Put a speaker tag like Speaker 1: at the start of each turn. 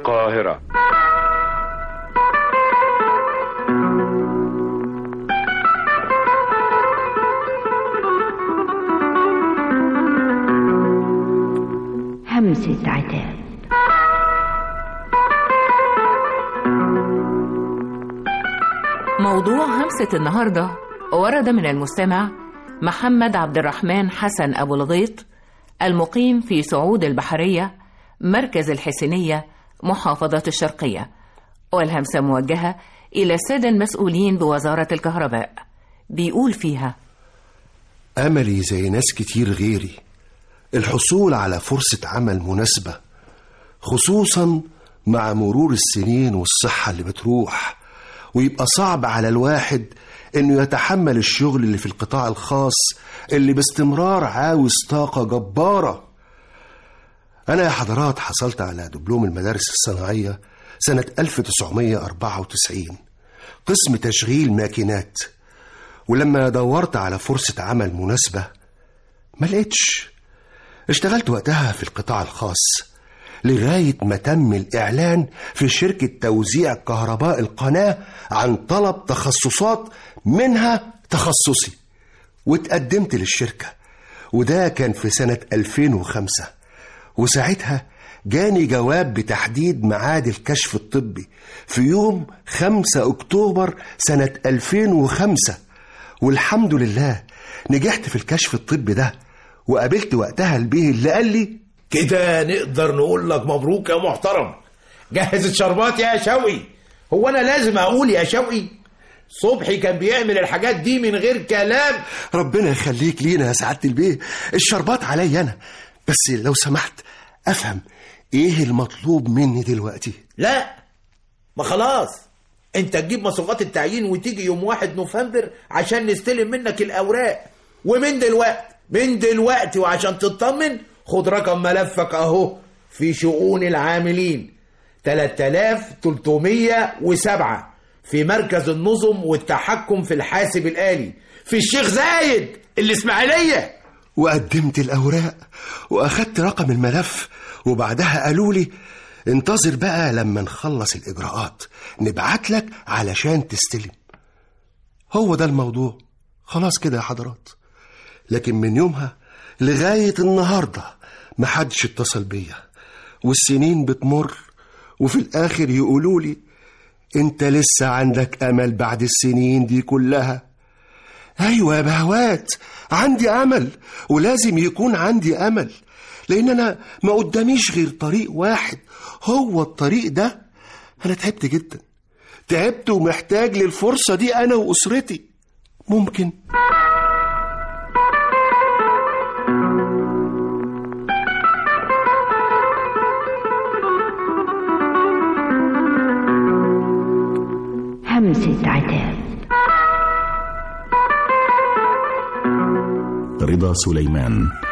Speaker 1: القاهرة
Speaker 2: همسة عتاب
Speaker 3: موضوع همسة النهاردة ورد من المستمع محمد عبد الرحمن حسن أبو الغيط المقيم في سعود البحرية مركز الحسينية محافظة الشرقية والهمسة موجهة إلى السادة المسؤولين بوزارة الكهرباء بيقول فيها
Speaker 4: أملي زي ناس كتير غيري الحصول على فرصة عمل مناسبة خصوصا مع مرور السنين والصحة اللي بتروح ويبقى صعب على الواحد انه يتحمل الشغل اللي في القطاع الخاص اللي باستمرار عاوز طاقة جبارة أنا يا حضرات حصلت على دبلوم المدارس الصناعية سنة 1994 قسم تشغيل ماكينات ولما دورت على فرصة عمل مناسبة ما لقيتش اشتغلت وقتها في القطاع الخاص لغاية ما تم الإعلان في شركة توزيع كهرباء القناة عن طلب تخصصات منها تخصصي واتقدمت للشركة وده كان في سنة 2005 وساعتها جاني جواب بتحديد ميعاد الكشف الطبي في يوم 5 أكتوبر سنة 2005 والحمد لله نجحت في الكشف الطبي ده وقابلت وقتها البيه اللي قال لي
Speaker 5: كده نقدر نقول لك مبروك يا محترم جهز الشربات يا شوقي هو انا لازم اقول يا شوقي صبحي كان بيعمل الحاجات دي من غير كلام
Speaker 4: ربنا يخليك لينا يا سعادة البيه الشربات عليا أنا بس لو سمحت أفهم إيه المطلوب مني دلوقتي
Speaker 5: لا ما خلاص انت تجيب مصروفات التعيين وتيجي يوم واحد نوفمبر عشان نستلم منك الاوراق ومن دلوقتي من دلوقتي وعشان تطمن خد رقم ملفك اهو في شؤون العاملين 3307 في مركز النظم والتحكم في الحاسب الآلي في الشيخ زايد الإسماعيلية
Speaker 4: وقدمت الأوراق وأخدت رقم الملف وبعدها قالوا لي انتظر بقى لما نخلص الإجراءات نبعت لك علشان تستلم هو ده الموضوع خلاص كده يا حضرات لكن من يومها لغاية النهاردة محدش اتصل بيا والسنين بتمر وفي الآخر يقولوا لي انت لسه عندك أمل بعد السنين دي كلها أيوة يا بهوات عندي أمل ولازم يكون عندي أمل لأن أنا ما قداميش غير طريق واحد هو الطريق ده أنا تعبت جدا تعبت ومحتاج للفرصة دي أنا وأسرتي ممكن
Speaker 2: همسة عتاب
Speaker 6: رضا سليمان